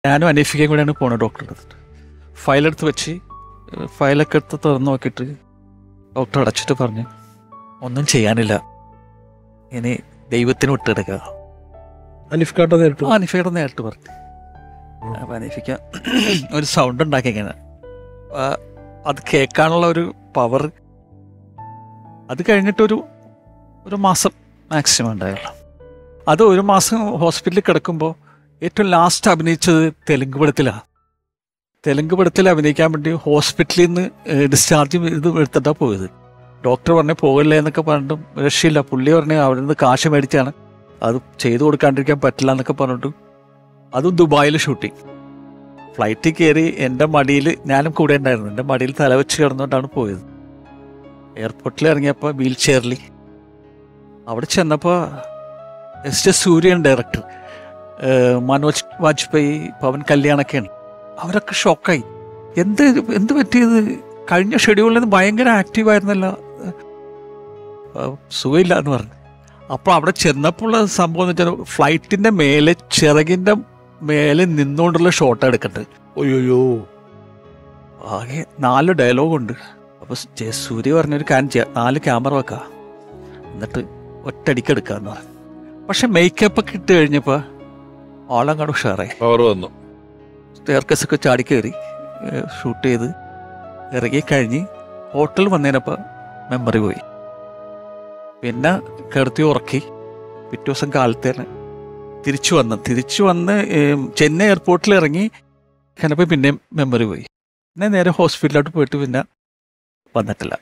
ഞാനും അനീഫിക്കയും കൂടെയാണ് പോണത് ഡോക്ടറെ അടുത്ത് ഫയലെടുത്ത് വെച്ച് ഏഹ് ഫയലൊക്കെ എടുത്ത് തുറന്ന് നോക്കിയിട്ട് ഡോക്ടർ അടച്ചിട്ട് പറഞ്ഞു ഒന്നും ചെയ്യാനില്ല ഇനി ദൈവത്തിന് വിട്ടെടുക്കുക അനിഫ് കാട്ട നേരിട്ടു ആ അനീഫയുടെ നേരിട്ട് പറഞ്ഞു അപ്പം അനീഫിക്ക ഒരു സൗണ്ട് ഉണ്ടാക്കി ഇങ്ങനെ ആ, അത് കേൾക്കാനുള്ള ഒരു പവർ അത് കഴിഞ്ഞിട്ടൊരു ഒരു മാസം മാക്സിമം ഉണ്ടായുള്ളൂ അത് ഒരു മാസം ഹോസ്പിറ്റലിൽ കിടക്കുമ്പോൾ ഏറ്റവും ലാസ്റ്റ് അഭിനയിച്ചത് തെലുങ്ക് പടത്തിലാണ് തെലുങ്ക് പടത്തിൽ അഭിനയിക്കാൻ വേണ്ടി ഹോസ്പിറ്റലിൽ നിന്ന് ഡിസ്ചാർജ് ഇത് എടുത്തിട്ടാണ് പോയത് ഡോക്ടർ പറഞ്ഞു പോകല്ലേ എന്നൊക്കെ പറഞ്ഞിട്ടും രക്ഷയില്ല പുള്ളി പറഞ്ഞു അവിടെ നിന്ന് കാശ് മേടിച്ചാണ് അത് ചെയ്തു കൊടുക്കാണ്ടിരിക്കാൻ പറ്റില്ല എന്നൊക്കെ പറഞ്ഞിട്ട് അതും ദുബായിൽ ഷൂട്ടിങ് ഫ്ലൈറ്റിൽ കയറി എൻ്റെ മടിയിൽ ഞാനും കൂടെ ഉണ്ടായിരുന്നു എൻ്റെ മടിയിൽ തലവെച്ച് കിടന്നുകൊണ്ടാണ് പോയത് എയർപോർട്ടിൽ ഇറങ്ങിയപ്പോൾ വീൽ ചെയറിൽ അവിടെ ചെന്നപ്പോൾ എസ് ജെ സൂര്യൻ ഡയറക്ടർ ഏഹ് മനോജ് വാജ്പേയി പവൻ കല്യാണൊക്കെയാണ് അവരൊക്കെ ഷോക്കായി എന്ത് എന്ത് പറ്റിയത് കഴിഞ്ഞ ഷെഡ്യൂളിൽ നിന്ന് ഭയങ്കര ആക്റ്റീവായിരുന്നല്ലോ ഏഹ് സുഖമില്ല എന്ന് പറഞ്ഞു അപ്പോൾ അവിടെ ചെന്നപ്പോൾ ഉള്ള സംഭവം എന്ന് വെച്ചാൽ ഫ്ലൈറ്റിൻ്റെ മേലെ ചിറകിൻ്റെ മേലെ നിന്നുകൊണ്ടുള്ള ഷോട്ട് എടുക്കട്ടെ ഒയ്യോ ആകെ നാല് ഡയലോഗുണ്ട് അപ്പോൾ ജയസൂര്യ പറഞ്ഞൊരു കാര്യം ചെയ്യാം നാല് ക്യാമറ വെക്കാം എന്നിട്ട് ഒറ്റടിക്ക് എടുക്കാന്ന് പറഞ്ഞു പക്ഷെ മേക്കപ്പ് ഒക്കെ ഇട്ട് കഴിഞ്ഞപ്പോൾ ആളങ്ങോട്ട് ഉഷാറായി പവർ വന്നു സ്റ്റെയർക്കസ് ഒക്കെ ചാടി കയറി ഷൂട്ട് ചെയ്ത് ഇറങ്ങി കഴിഞ്ഞ് ഹോട്ടൽ വന്നതിനപ്പോൾ മെമ്മറി പോയി പിന്നെ കിടത്തി ഉറക്കി പിറ്റേ ദിവസം കാലത്തേന് തിരിച്ചു വന്ന് തിരിച്ചു വന്ന് ഏം, ചെന്നൈ എയർപോർട്ടിൽ ഇറങ്ങി കഴിഞ്ഞപ്പോൾ പിന്നെയും മെമ്മറി പോയി പിന്നെ നേരെ ഹോസ്പിറ്റലിലോട്ട് പോയിട്ട് പിന്നെ വന്നിട്ടില്ല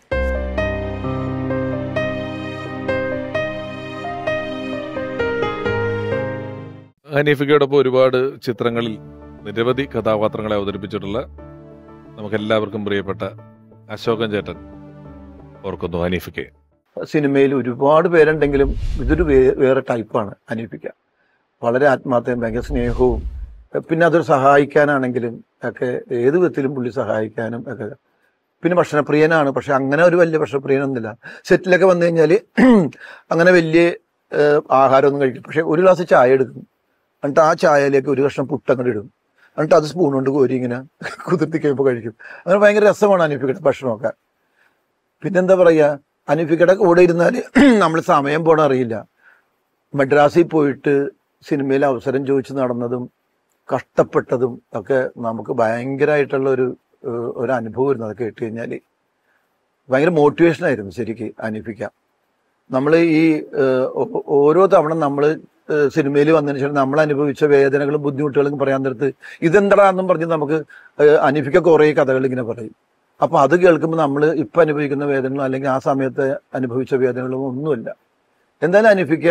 ഹനീഫിക്കയോടൊപ്പം ഒരുപാട് ചിത്രങ്ങളിൽ നിരവധി കഥാപാത്രങ്ങളെ അവതരിപ്പിച്ചിട്ടുള്ള നമുക്കെല്ലാവർക്കും പ്രിയപ്പെട്ട അശോകൻ ചേട്ടൻ ഓർക്കുന്നു ഹനീഫിക്കെ സിനിമയിൽ ഒരുപാട് പേരുണ്ടെങ്കിലും ഇതൊരു വേ- വേറെ ടൈപ്പാണ് അനീപിക്ക വളരെ ആത്മാർത്ഥയും ഭയങ്കര സ്നേഹവും പിന്നെ അതൊരു സഹായിക്കാനാണെങ്കിലും ഒക്കെ ഏത് വിധത്തിലും പുള്ളി സഹായിക്കാനും ഒക്കെ പിന്നെ ഭക്ഷണപ്രിയനാണ് പക്ഷെ അങ്ങനെ ഒരു വലിയ ഭക്ഷണപ്രിയനൊന്നുമില്ല സെറ്റിലൊക്കെ വന്നു കഴിഞ്ഞാൽ അങ്ങനെ വലിയ ഏഹ്, ആഹാരമൊന്നും കഴിക്കും പക്ഷെ ഒരു ഗ്ലാസ് ചായ എടുക്കും എന്നിട്ട് ആ ചായയിലേക്ക് ഒരു കഷ്ണം പുട്ടങ്ങോട്ട് ഇടും എന്നിട്ട് അത് സ്പൂൺ കൊണ്ട് കോരി ഇങ്ങനെ കുതിർത്തി കഴിയുമ്പോൾ കഴിക്കും അങ്ങനെ ഭയങ്കര രസമാണ് അനീപിക്കയുടെ ഭക്ഷണമൊക്കെ പിന്നെന്താ പറയുക അനീഫിക്കയുടെ കൂടെ ഇരുന്നാൽ നമ്മൾ സമയം പോണ അറിയില്ല മദ്രാസിൽ പോയിട്ട് സിനിമയിൽ അവസരം ചോദിച്ച് നടന്നതും കഷ്ടപ്പെട്ടതും ഒക്കെ നമുക്ക് ഭയങ്കരമായിട്ടുള്ള ഒരു ഏഹ്, ഒരു അനുഭവമായിരുന്നു അതൊക്കെ കേട്ട് കഴിഞ്ഞാൽ ഭയങ്കര മോട്ടിവേഷൻ ആയിരുന്നു ശരിക്ക് അനീഫിക്ക നമ്മൾ ഈ ഏഹ്, ഓ- ഓരോ തവണ നമ്മൾ സിനിമയിൽ വന്നതിന് ശേഷം നമ്മൾ അനുഭവിച്ച വേദനകളും ബുദ്ധിമുട്ടുകളും പറയാൻ നേരത്ത് ഇതെന്താണെന്നും പറഞ്ഞ് നമുക്ക് ഏഹ്, അനീഫിക്ക കുറേ കഥകൾ ഇങ്ങനെ പറയും അപ്പൊ അത് കേൾക്കുമ്പോൾ നമ്മൾ ഇപ്പൊ അനുഭവിക്കുന്ന വേദനകളും അല്ലെങ്കിൽ ആ സമയത്ത് അനുഭവിച്ച വേദനകളും ഒന്നുമില്ല എന്തായാലും അനുഭവിക്ക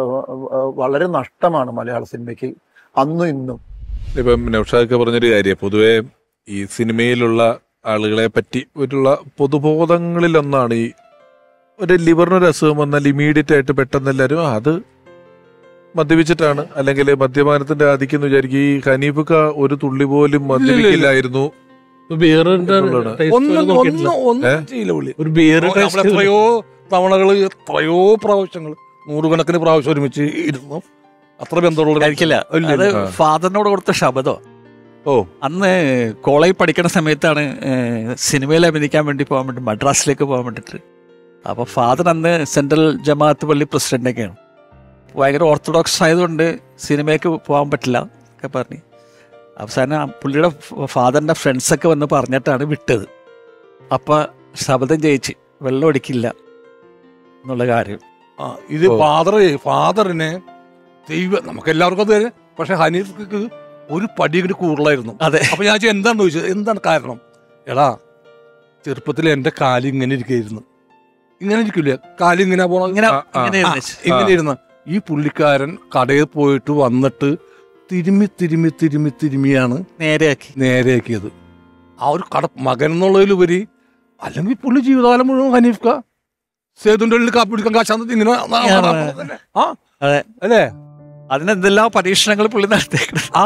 വളരെ നഷ്ടമാണ് മലയാള സിനിമയ്ക്ക് അന്നും ഇന്നും ഇപ്പം നൗഷാദൊക്കെ പറഞ്ഞൊരു കാര്യം പൊതുവെ ഈ സിനിമയിലുള്ള ആളുകളെ പറ്റി ഒരുള്ള പൊതുബോധങ്ങളിലൊന്നാണ് ഈ ഒരു ലിവറിനൊരു അസുഖം വന്നാൽ ഇമീഡിയറ്റ് ആയിട്ട് പെട്ടെന്ന് എല്ലാവരും "ആ, അത് മദ്യപിച്ചിട്ടാണ് അല്ലെങ്കിൽ മദ്യപാനത്തിന്റെ ആധിക്യം എന്ന് വിചാരിക്കും ഈ ഹനീഫുക്ക ഒരു തുള്ളി പോലും മദ്യപിക്കില്ലായിരുന്നു ബിയറിന്റെ ഉള്ളതാണ്. taste ഒന്നും പോലും നോക്കിയിട്ടില്ല. ഒന്നും ഒന്നും ഏ? ചെയ്യില്ല പുള്ളി ഒരു ബിയർ നമ്മൾ എത്രയോ തവണകൾ എത്രയോ പ്രാവശ്യങ്ങൾ നൂറുകണക്കിന് പ്രാവശ്യം ഒരുമിച്ച് ഇരുന്നു അത്ര ബന്ധമുള്ള കഴിക്കില്ല ഇല്ല, അത് ഇല്ല. ഫാദറിനോട് കൊടുത്ത ശബ്ദം ഓ അന്ന് കോളേജിൽ പഠിക്കുന്ന സമയത്താണ് ഏഹ്, സിനിമയിൽ അഭിനയിക്കാൻ വേണ്ടി പോകാൻ വേണ്ടി മദ്രാസിലേക്ക് പോകാൻ വേണ്ടിയിട്ട് അപ്പോൾ ഫാദർ അന്ന് സെൻട്രൽ ജമാഅത്ത് പള്ളി പ്രസിഡന്റൊക്കെയാണ് ഭയങ്കര ഓർത്തഡോക്സ് ആയതുകൊണ്ട് സിനിമയ്ക്ക് പോകാൻ പറ്റില്ല ഒക്കെ പറഞ്ഞ് അവസാനം ആ പുള്ളിയുടെ ഫാദറിൻ്റെ ഫ്രണ്ട്സൊക്കെ വന്ന് പറഞ്ഞിട്ടാണ് വിട്ടത് അപ്പം ശബ്ദം ജയിച്ച് വെള്ളം അടിക്കില്ല എന്നുള്ള കാര്യം ആ, ഇത് ഓ. ഫാദർ ഫാദറിനെ ദൈവം നമുക്ക് എല്ലാവർക്കും അത് തന്നെ പക്ഷെ ഹനീഫ്ക്ക് ഒരു പടിയൊക്കെ കൂടുതലായിരുന്നു അതെ അപ്പൊ ഞാൻ ചോദിച്ചു, എന്താണ് ചോദിച്ചത് എന്താണ് കാരണം എടാ ചെറുപ്പത്തിൽ എന്റെ കാല് ഇങ്ങനെ ഇരിക്കായിരുന്നു ഇങ്ങനെ ഇരിക്കില്ല കാല് ഇങ്ങനെ പോണ ഇങ്ങനെ ആ, ആ. ഇങ്ങനെ ആ, ഇരുന്നിച്ച്. ഇങ്ങനെ ഇരുന്ന ഈ പുള്ളിക്കാരൻ കടയിൽ പോയിട്ട് വന്നിട്ട് തിരുമ്മി തിരുമ്മി തിരുമ്മി തിരുമ്മിയാണ് നേരെയാക്കി നേരെയാക്കിയത് ആ ഒരു കട മകൻ എന്നുള്ളതിലുപരി അല്ലെങ്കിൽ പുള്ളി ജീവിതകാലം മുഴുവൻ ഹനീഫ്ക സേതുന്റെ ഉള്ളിൽ കാപ്പി പിടിക്കാൻ കാശാന്ന് ഇങ്ങനെ ന- ആ. തന്നെ. ആ അതെ അല്ലേ അതിനെന്തെല്ലാം പരീക്ഷണങ്ങൾ പുള്ളി നടത്തിയേക്കണം ആ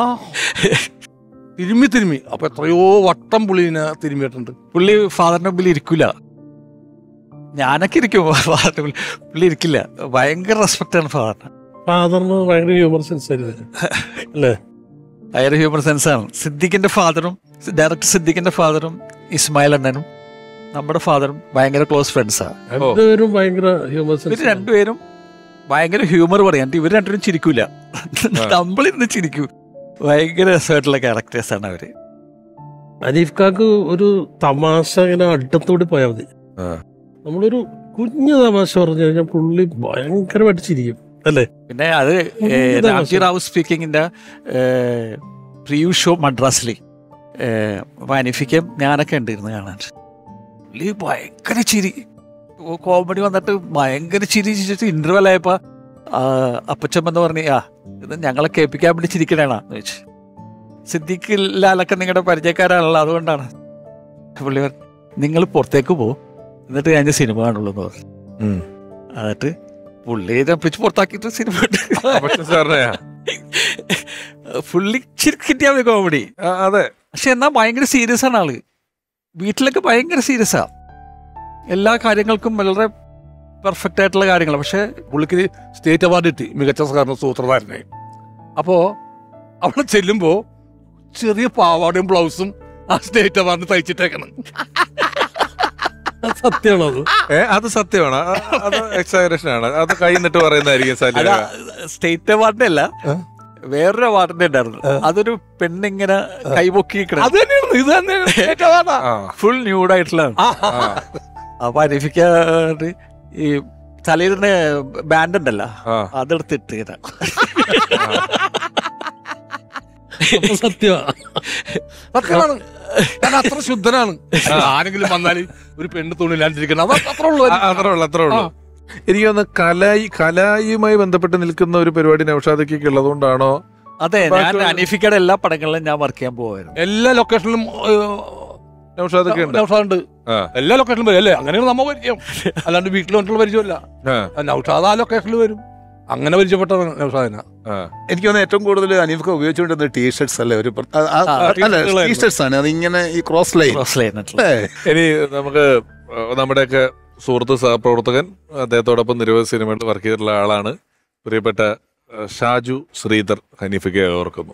തിരുമ്മി തിരുമ്മി അപ്പൊ എത്രയോ വട്ടം പുള്ളിനെ തിരുമ്മിയിട്ടുണ്ട് പുള്ളി ഫാദറിന്റെ മുമ്പിൽ ഇരിക്കില്ല ഞാനൊക്കെ ഇരിക്കും ഫാദറിന്റെ മുമ്പിൽ പുള്ളി ഇരിക്കില്ല ഭയങ്കര റെസ്പെക്റ്റ് ആണ് ഫാദറിന് ഫാദറിന് ഭയങ്കര ഹ്യൂമർ സെൻസ് ആയിരുന്നു അല്ലേ ഭയങ്കര ഹ്യൂമർ സെൻസ് ആണ് സിദ്ദിഖിന്റെ ഫാദറും ഡയറക്ടർ സിദ്ദിഖിന്റെ ഫാദറും ഇസ്മായിൽ അണ്ണനും നമ്മുടെ ഫാദറും ഭയങ്കര ക്ലോസ് ഫ്രണ്ട്സാണ് രണ്ടുപേരും ഭയങ്കര ഹ്യൂമർ ഇവർ രണ്ടുപേരും ഭയങ്കര ഹ്യൂമർ പറയാൻ ഇവർ രണ്ടുപേരും ചിരിക്കൂല നമ്മളിരുന്ന് ചിരിക്കൂ ഭയങ്കര രസമായിട്ടുള്ള ക്യാരക്ടേഴ്സ് ആണ് അവര് അനീഫ് കാക്ക് ഒരു തമാശ ഇങ്ങനെ അടുത്തോടി പോയാൽ മതി ആ. നമ്മളൊരു കുഞ്ഞു തമാശ പറഞ്ഞു കഴിഞ്ഞാൽ പുള്ളി ഭയങ്കരമായിട്ട് ചിരിക്കും അല്ലേ പിന്നെ അത് ഏ, എന്ത് രാംജി രസം. റാവു സ്പീക്കിങ്ങിന്റെ പ്രിയൂ ഷോ മദ്രാസിൽ വാനിഫിക്കും ഞാനൊക്കെ ഉണ്ടായിരുന്നു കാണാൻ പുള്ളി ഭയങ്കര ചിരി കോമഡി വന്നിട്ട് ഭയങ്കര ചിരി ചിരിച്ചിട്ട് ഇന്റർവെൽ ആയപ്പോ അപ്പച്ചമ്മ എന്ന് പറഞ്ഞു ആ ഇത് ഞങ്ങളെ കേൾപ്പിക്കാൻ വേണ്ടി ചിരിക്കണേണാ എന്ന് ചോദിച്ചു സിദ്ദിഖ് ലാലൊക്കെ നിങ്ങളുടെ പരിചയക്കാരാണല്ലോ അതുകൊണ്ടാണ് പുള്ളി പറഞ്ഞു നിങ്ങൾ പുറത്തേക്ക് പോകും എന്നിട്ട് ഞാൻ സിനിമ കാണുള്ളൂ എന്ന് പറഞ്ഞു ഉം. എന്നിട്ട് പുള്ളിയെ പിടിച്ച് പുറത്താക്കിയിട്ട് സിനിമ അപ്പച്ചൻ സാറിനെയാ പുള്ളി കിട്ടിയാ മതി കോമഡി ആ, അതെ പക്ഷെ എന്നാ ഭയങ്കര സീരിയസ് ആണ് ആള് വീട്ടിലൊക്കെ ഭയങ്കര സീരിയസ് ആ എല്ലാ കാര്യങ്ങൾക്കും വളരെ പെർഫെക്റ്റ് ആയിട്ടുള്ള കാര്യങ്ങൾ പക്ഷെ പുള്ളിക്ക് സ്റ്റേറ്റ് അവാർഡ് കിട്ടി മികച്ച സഹകരണ സൂത്രധാരനെ അപ്പോ അവിടെ ചെല്ലുമ്പോ ചെറിയ പാവാടയും ബ്ലൗസും ആ സ്റ്റേറ്റ് അവാർഡിന് തയ്ച്ചിട്ടേക്കണം സത്യമാണോ അത് ഏ അത് സത്യമാണ് ആ, അത് എക്സാഗ്രേഷൻ ആണ് അത് കൈ നിട്ട് പറയുന്നതായിരിക്കും അല്ല സാലിയ സ്റ്റേറ്റ് അവാർഡിന്റെ അല്ല ഏ? വേറൊരു അവാർഡിന്റെ ഉണ്ടായിരുന്നു അതൊരു പെണ്ണിങ്ങനെ കൈപൊക്കി അത് തന്നെയാണ് ഇത് തന്നെയാണ് സ്റ്റേറ്റ് അവാർഡാ ആ ഫുൾ ന്യൂഡായിട്ടുള്ള ആ, ആ അപ്പൊ അനിഫിക്കാണ്ട് ഈ തലയിലിന്റെ ബാൻഡ് ഉണ്ടല്ലോ ആ അതെടുത്തിട്ട് ഇങ്ങനെ അപ്പൊ സത്യമാ സത്യമാണ് ഞാൻ അത്ര ശുദ്ധനാണ് ആരെങ്കിലും വന്നാല് ഒരു പെണ്ണ് തുണിയില്ലാണ്ടിരിക്കണം അത് അത്ര ഉള്ളൂ ആ, അത്രേ ഉള്ളൂ അത്രേ ഉള്ളൂ എനിക്ക് തോന്നുന്നു കലായി കലായുമായി ബന്ധപ്പെട്ട് നിൽക്കുന്ന ഒരു പരിപാടി നൌഷാദയ്ക്ക് ഉള്ളതുകൊണ്ടാണോ അതെ ഞാൻ ബാക്കിയുള്ള- അനീഫിക്കയുടെ എല്ലാ പടങ്ങളിലും ഞാൻ വർക്ക് ചെയ്യാൻ പോവായിരുന്നു എല്ലാ ലൊക്കേഷനിലും നൌഷാദൊക്കെ ഉണ്ട് നൗഷാദുണ്ട് ആ. എല്ലാ ലൊക്കേഷനിലും വരും അല്ലേ അങ്ങനെയാണ് നമ്മ പരിചയം അല്ലാണ്ട് വീട്ടിൽ വന്നിട്ടുള്ള പരിചയമല്ല ആ, നൗഷാദ് ആ ലൊക്കേഷനിൽ വരും അങ്ങനെ പരിചയപ്പെട്ട നൗഷാദിന ആ. എനിക്ക് തോന്നുന്നു ഏറ്റവും കൂടുതൽ അനീഫൊക്കെ ഉപയോഗിച്ചുകൊണ്ടിരുന്ന ടീഷർട്സ് അല്ലേ ഒരു പ്ര- ആ, ആ, ആ, അല്ല t-shirts ടീഷർട്സ് ആണ് അതിങ്ങനെ ഈ ക്രോസ് ലൈൻ ക്രോസ് ലൈനായിട്ടുള്ള ഇനി നമുക്ക് നമ്മുടെയൊക്കെ സുഹൃത്ത് സഹപ്രവർത്തകൻ അദ്ദേഹത്തോടൊപ്പം നിരവധി സിനിമകളിൽ വർക്ക് ചെയ്തിട്ടുള്ള ആളാണ് പ്രിയപ്പെട്ട ആ, ഷാജു ശ്രീധർ ഹനീഫയ്ക്ക് ഓർക്കുന്നു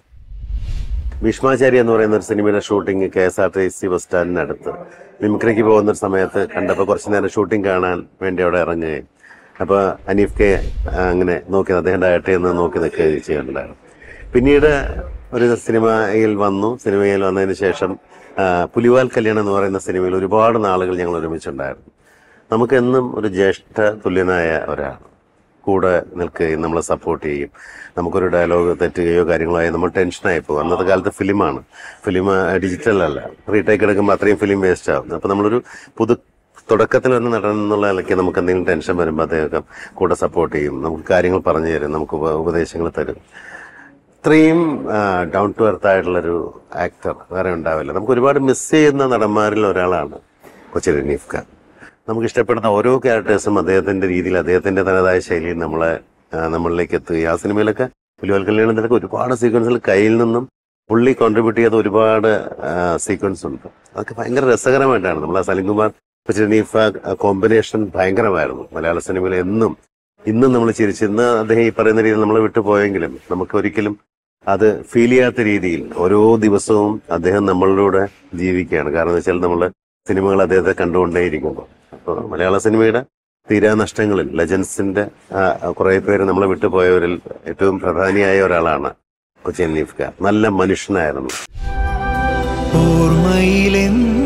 ഭീഷ്മാചാരി എന്ന് പറയുന്ന ഒരു സിനിമയുടെ shooting K S R T C bus സ്റ്റാൻഡിനടുത്ത് മിമിക്രിക്ക് പോകുന്ന ഒരു സമയത്ത് കണ്ടപ്പോൾ കുറച്ചു നേരം ഷൂട്ടിംഗ് കാണാൻ വേണ്ടി അവിടെ ഇറങ്ങുകയും അപ്പോൾ അനീഫ് കെ ആ, അങ്ങനെ നോക്കി അദ്ദേഹം ഡയറക്റ്റ് ചെയ്യുന്നത് നോക്കി നിൽക്കുകയും ചെയ്യുന്നുണ്ടായിരുന്നു പിന്നീട് ഒരു സിനിമയിൽ വന്നു സിനിമയിൽ വന്നതിന് ശേഷം ആ, പുലിവാൽ കല്യാണം എന്ന് പറയുന്ന സിനിമയിൽ ഒരുപാട് നാളുകൾ ഞങ്ങൾ ഒരുമിച്ചുണ്ടായിരുന്നു നമുക്കെന്നും ഒരു ജ്യേഷ്ഠ തുല്യനായ ഒരാൾ കൂടെ നിൽക്കുകയും നമ്മളെ സപ്പോർട്ട് ചെയ്യും നമുക്കൊരു ഡയലോഗ് തെറ്റുകയോ കാര്യങ്ങളോ ആയി നമ്മൾ ടെൻഷനായി പോകും അന്നത്തെ കാലത്ത് ഫിലിമാണ് ഫിലിം ഡിജിറ്റൽ അല്ല റീടേക്ക് എടുക്കുമ്പോൾ അത്രയും ഫിലിം വേസ്റ്റ് ആവും അപ്പോൾ നമ്മളൊരു പുതു തുടക്കത്തിൽ ഒരു നടൻ എന്നുള്ള നിലയ്ക്ക് നമുക്ക് എന്തെങ്കിലും ടെൻഷൻ വരുമ്പോൾ അദ്ദേഹം കൂടെ സപ്പോർട്ട് ചെയ്യും നമുക്ക് കാര്യങ്ങൾ പറഞ്ഞു തരും നമുക്ക് ഉപ- ഉപദേശങ്ങൾ തരും ഇത്രയും ഡൗൺ ടു എർത്ത് ആയിട്ടുള്ളൊരു ആക്ടർ വേറെ ഉണ്ടാവില്ല നമുക്ക് ഒരുപാട് മിസ് ചെയ്യുന്ന നടന്മാരിൽ ഒരാളാണ് കൊച്ചി റനീഫ് ഖാൻ നമുക്ക് ഇഷ്ടപ്പെടുന്ന ഓരോ ക്യാരക്ടേഴ്സും അദ്ദേഹത്തിന്റെ രീതിയിൽ അദ്ദേഹത്തിന്റെ തനതായ ശൈലിയിൽ നമ്മളെ ആ, നമ്മളിലേക്ക് എത്തുകയും ആ സിനിമയിലൊക്കെ പുലിവാൽ കല്യാണത്തിലൊക്കെ ഒരുപാട് സീക്വൻസിൽ കയ്യിൽ നിന്നും പുള്ളി കോൺട്രിബ്യൂട്ട് ചെയ്ത ഒരുപാട് സീക്വൻസ് ഉണ്ട് അതൊക്കെ ഭയങ്കര രസകരമായിട്ടാണ് നമ്മൾ ആ സലിംകുമാർ റനീഫ കോമ്പിനേഷൻ ഭയങ്കരമായിരുന്നു മലയാള സിനിമയിൽ എന്നും ഇന്നും നമ്മൾ ചിരിച്ച് ഇന്ന് അദ്ദേഹം ഈ പറയുന്ന രീതിയിൽ നമ്മളെ വിട്ടുപോയെങ്കിലും നമുക്ക് ഒരിക്കലും അത് ഫീൽ ചെയ്യാത്ത രീതിയിൽ ഓരോ ദിവസവും അദ്ദേഹം നമ്മളിലൂടെ ജീവിക്കുകയാണ് കാരണം എന്ന് വെച്ചാൽ നമ്മൾ സിനിമകൾ അദ്ദേഹത്തെ കണ്ടുകൊണ്ടേയിരിക്കുമ്പോൾ അപ്പോൾ മലയാള സിനിമയുടെ തീരാ നഷ്ടങ്ങളിൽ ലെജൻസിന്റെ കുറെ പേര് നമ്മളെ വിട്ടുപോയവരിൽ ഏറ്റവും പ്രധാനിയായ ഒരാളാണ് കൊച്ചി അനീഫ് ഖാൻ നല്ല മനുഷ്യനായിരുന്നു ഓർമ്മയിലെന്നും